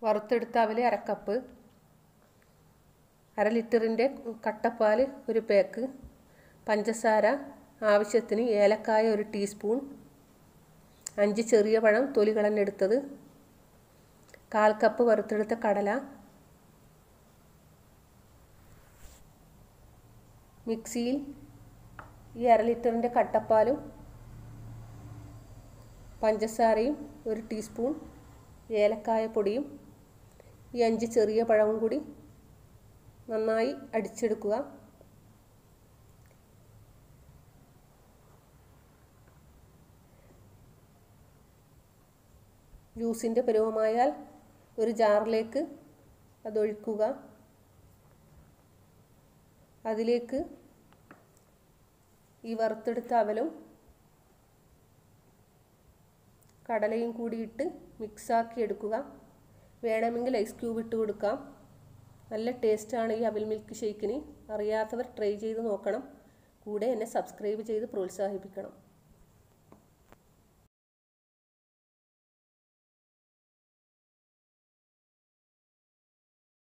വറുത്തെടുത്ത അവൽ അരക്കപ്പ് അര ലിറ്ററിൻ്റെ കട്ടപ്പാൽ ഒരു പാക്ക് പഞ്ചസാര ആവശ്യത്തിന് ഏലക്കായ ഒരു ടീസ്പൂൺ അഞ്ച് ചെറിയ പഴം തൊലി കളഞ്ഞെടുത്തത് കാൽ കപ്പ് വറുത്തെടുത്ത കടല മിക്സിയിൽ ഈ അര ലിറ്ററിൻ്റെ കട്ടപ്പാലും പഞ്ചസാരയും ഒരു ടീസ്പൂൺ ഏലക്കായ പൊടിയും ഈ അഞ്ച് ചെറിയ പഴവും കൂടി നന്നായി അടിച്ചെടുക്കുക ജ്യൂസിൻ്റെ പരുവമായാൽ ഒരു ജാറിലേക്ക് അതൊഴിക്കുക അതിലേക്ക് ഈ വറുത്തെടുത്ത അവലും കടലയും കൂടിയിട്ട് മിക്സാക്കി എടുക്കുക വേണമെങ്കിൽ ഐസ് ക്യൂബ് ഇട്ട് കൊടുക്കാം നല്ല ടേസ്റ്റാണ് ഈ അവിൽ മിൽക്ക് ഷേക്കിന് അറിയാത്തവർ ട്രൈ ചെയ്ത് നോക്കണം കൂടെ എന്നെ സബ്സ്ക്രൈബ് ചെയ്ത് പ്രോത്സാഹിപ്പിക്കണം